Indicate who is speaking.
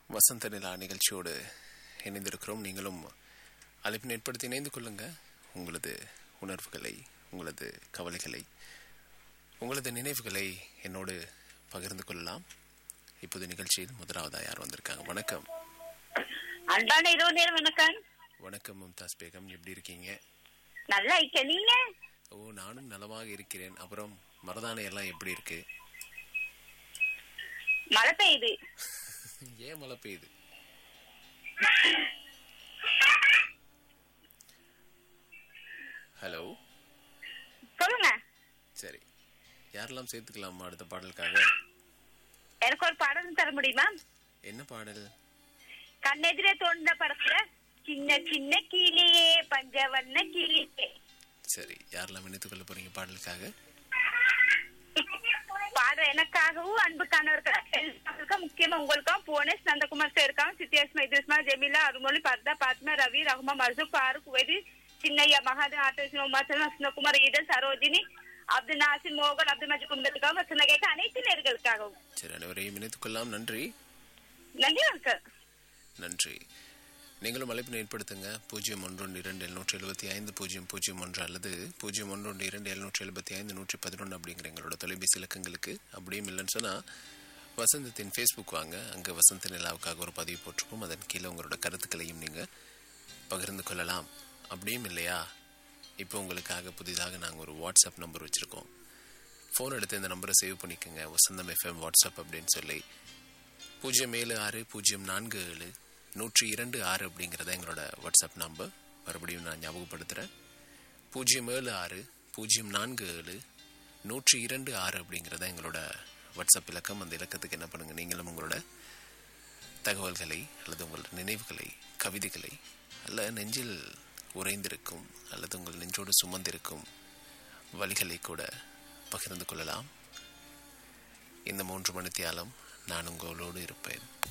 Speaker 1: வசந்த நிலா நிகழ்ச்சியோடு இணைந்திருக்கிறோம் நீங்களும் அழைப்பினை ஏற்படுத்தி இணைந்து கொள்ளுங்க உங்களது உணர்வுகளை உங்களது கவலைகளை உங்களது நினைவுகளை என்னோடு பகிர்ந்து கொள்ளலாம் இப்போது நிகழ்ச்சியில் முதலாவதா யார் வந்திருக்காங்க வணக்கம்
Speaker 2: அன்பான இரவு நேரம் வணக்கம்
Speaker 1: வணக்கம் மும்தாஸ் பேகம் எப்படி இருக்கீங்க
Speaker 2: நல்லா இருக்க நீங்க
Speaker 1: ஓ நானும் நலமாக இருக்கிறேன் அப்புறம் மருதானை எல்லாம் எப்படி இருக்கு
Speaker 2: மழை பெய்யுது
Speaker 1: ஏன் மழை பெய்யுது ஹலோ
Speaker 2: சொல்லுங்க
Speaker 1: சரி யாரெல்லாம் சேர்த்துக்கலாமா அடுத்த பாடலுக்காக
Speaker 2: எனக்கு ஒரு பாடம் தர முடியுமா
Speaker 1: என்ன பாடல்
Speaker 2: கண்ணெதிரே தோன்ற படத்துல சின்ன சின்ன கிளியே பஞ்சவண்ண கிளியே
Speaker 1: சரி யாரெல்லாம் இணைத்துக் கொள்ள போறீங்க பாடலுக்காக
Speaker 2: பாடம் எனக்காகவும் அன்புக்கானவர்களுக்கும் முக்கியமா உங்களுக்கும் புவனேஷ் நந்தகுமார் சேர்க்காவும் சித்தியாஸ்மா இதுஸ்மா ஜெமிலா அருமொழி பர்தா பாத்மா ரவி ரஹ்மா மர்சூக் ஃபாரூக் வெடி சின்னையா மகாதேவ் ஆட்டோசி உமாசன் வசந்தகுமார் ஈடன் சரோஜினி அப்துல் நாசிர் மோகன் அப்துல் மஜி குடும்பத்துக்காகவும் வசந்த கேட்க அனைத்து நேர்களுக்காகவும்
Speaker 1: சரி அனைவரையும் இணைத்துக் கொள்ளலாம் நன்றி
Speaker 2: நன்றி வணக்கம்
Speaker 1: நன்றி நீங்களும் அழைப்பினை ஏற்படுத்துங்க பூஜ்ஜியம் ஒன்று ஒன்று இரண்டு எழுநூற்றி எழுபத்தி ஐந்து பூஜ்ஜியம் பூஜ்ஜியம் ஒன்று அல்லது பூஜ்ஜியம் ஒன்று ஒன்று இரண்டு எழுநூற்றி எழுபத்தி ஐந்து நூற்றி பதினொன்று அப்படிங்கிற எங்களோட தொலைபேசி இலக்கங்களுக்கு அப்படியும் இல்லைன்னு சொன்னால் வசந்தத்தின் ஃபேஸ்புக் வாங்க அங்கே வசந்த நிலாவுக்காக ஒரு பதிவு போட்டிருப்போம் அதன் கீழே உங்களோட கருத்துக்களையும் நீங்கள் பகிர்ந்து கொள்ளலாம் அப்படியும் இல்லையா இப்போ உங்களுக்காக புதிதாக நாங்கள் ஒரு வாட்ஸ்அப் நம்பர் வச்சுருக்கோம் ஃபோன் எடுத்து இந்த நம்பரை சேவ் பண்ணிக்கோங்க வசந்தம் எஃப்எம் வாட்ஸ்அப் அப்படின்னு சொல்லி பூஜ்ஜியம் ஏழு ஆறு பூஜ்ஜியம் நான்கு ஏழு நூற்றி இரண்டு ஆறு அப்படிங்கிறத எங்களோட வாட்ஸ்அப் நம்பர் மறுபடியும் நான் ஞாபகப்படுத்துகிறேன் பூஜ்ஜியம் ஏழு ஆறு பூஜ்ஜியம் நான்கு ஏழு நூற்றி இரண்டு ஆறு அப்படிங்கிறத எங்களோட வாட்ஸ்அப் இலக்கம் அந்த இலக்கத்துக்கு என்ன பண்ணுங்கள் நீங்களும் உங்களோட தகவல்களை அல்லது உங்களோட நினைவுகளை கவிதைகளை அல்ல நெஞ்சில் உறைந்திருக்கும் அல்லது உங்கள் நெஞ்சோடு சுமந்திருக்கும் வழிகளை கூட பகிர்ந்து கொள்ளலாம் இந்த மூன்று மணித்தியாலம் நான் உங்களோடு இருப்பேன்